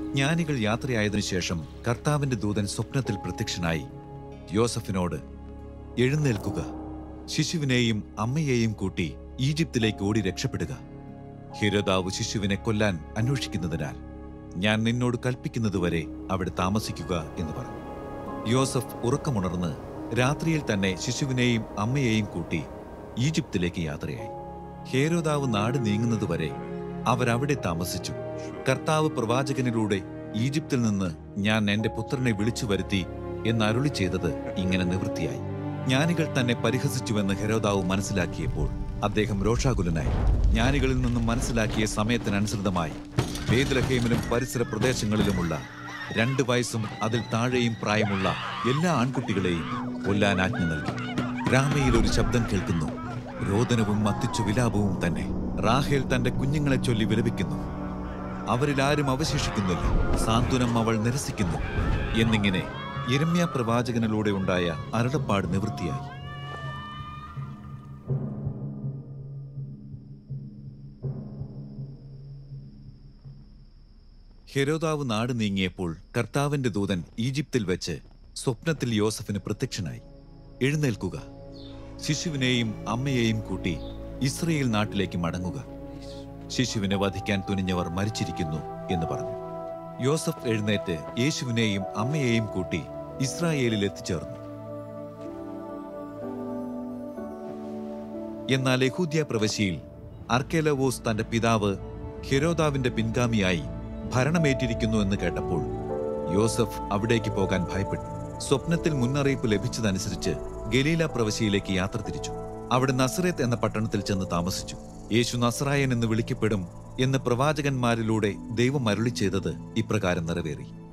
ജ്ഞാനികൾ യാത്രയായതിനു ശേഷം കർത്താവിന്റെ ദൂതൻ സ്വപ്നത്തിൽ പ്രത്യക്ഷനായി യോസഫിനോട് എഴുന്നേൽക്കുക ശിശുവിനെയും അമ്മയെയും കൂട്ടി ഈജിപ്തിലേക്ക് ഓടി രക്ഷപ്പെടുക ഹിരോദാവ് ശിശുവിനെ കൊല്ലാൻ അന്വേഷിക്കുന്നതിനാൽ ഞാൻ നിന്നോട് കൽപ്പിക്കുന്നതുവരെ അവിടെ താമസിക്കുക എന്ന് പറഞ്ഞു യോസഫ് ഉറക്കമുണർന്ന് രാത്രിയിൽ തന്നെ ശിശുവിനെയും അമ്മയെയും കൂട്ടി ഈജിപ്തിലേക്ക് യാത്രയായി ഹേരോദാവ് നാട് നീങ്ങുന്നതുവരെ അവരവിടെ താമസിച്ചു കർത്താവ് പ്രവാചകനിലൂടെ ഈജിപ്തിൽ നിന്ന് ഞാൻ എന്റെ പുത്രനെ വിളിച്ചു വരുത്തി എന്ന് അരുളി ചെയ്തത് ഇങ്ങനെ നിവൃത്തിയായി ജ്ഞാനികൾ തന്നെ പരിഹസിച്ചുവെന്ന് ഹെരോദാവ് മനസ്സിലാക്കിയപ്പോൾ അദ്ദേഹം രോഷാകുലനായി ജ്ഞാനികളിൽ നിന്നും മനസ്സിലാക്കിയ സമയത്തിനനുസൃതമായി ബേദ്ലഹേമിലും പരിസര പ്രദേശങ്ങളിലുമുള്ള രണ്ട് വയസ്സും അതിൽ താഴെയും പ്രായമുള്ള എല്ലാ ആൺകുട്ടികളെയും കൊല്ലാൻ ആജ്ഞ നൽകി രാമയിൽ ഒരു ശബ്ദം കേൾക്കുന്നു രോദനവും മത്തിച്ചു വിലാപവും തന്നെ റാഹേൽ തന്റെ കുഞ്ഞുങ്ങളെ ചൊല്ലി വിലപിക്കുന്നു അവരിൽ ആരും അവശേഷിക്കുന്നില്ല സാന്ത്വനം അവൾ നിരസിക്കുന്നു എന്നിങ്ങനെ ഇരമ്യ പ്രവാചകനിലൂടെ ഉണ്ടായ അരുളപ്പാട് നിവൃത്തിയായി ഹെരോദാവ് നാട് നീങ്ങിയപ്പോൾ കർത്താവിന്റെ ദൂതൻ ഈജിപ്തിൽ വെച്ച് സ്വപ്നത്തിൽ യോസഫിന് പ്രത്യക്ഷനായി എഴുന്നേൽക്കുക ശിശുവിനെയും അമ്മയെയും കൂട്ടി ഇസ്രയേൽ നാട്ടിലേക്ക് മടങ്ങുക ശിശുവിനെ വധിക്കാൻ തുനിഞ്ഞവർ മരിച്ചിരിക്കുന്നു എന്ന് പറഞ്ഞു യോസഫ് എഴുന്നേറ്റ് യേശുവിനെയും അമ്മയെയും കൂട്ടി ഇസ്രായേലിൽ എത്തിച്ചേർന്നു എന്നാൽ യഹൂദ്യ പ്രവശ്യയിൽ അർക്കേലവോസ് തന്റെ പിതാവ് ഹെരോദാവിന്റെ പിൻഗാമിയായി ഭരണമേറ്റിരിക്കുന്നു എന്ന് കേട്ടപ്പോൾ യോസഫ് അവിടേക്ക് പോകാൻ ഭയപ്പെട്ടു സ്വപ്നത്തിൽ മുന്നറിയിപ്പ് ലഭിച്ചതനുസരിച്ച് ഗലീല പ്രവശ്യയിലേക്ക് യാത്ര തിരിച്ചു അവിടെ നസറേത്ത് എന്ന പട്ടണത്തിൽ ചെന്ന് താമസിച്ചു യേശു നസറായൻ എന്ന് വിളിക്കപ്പെടും എന്ന് പ്രവാചകന്മാരിലൂടെ ദൈവം അരുളി ചെയ്തത് ഇപ്രകാരം നിറവേറി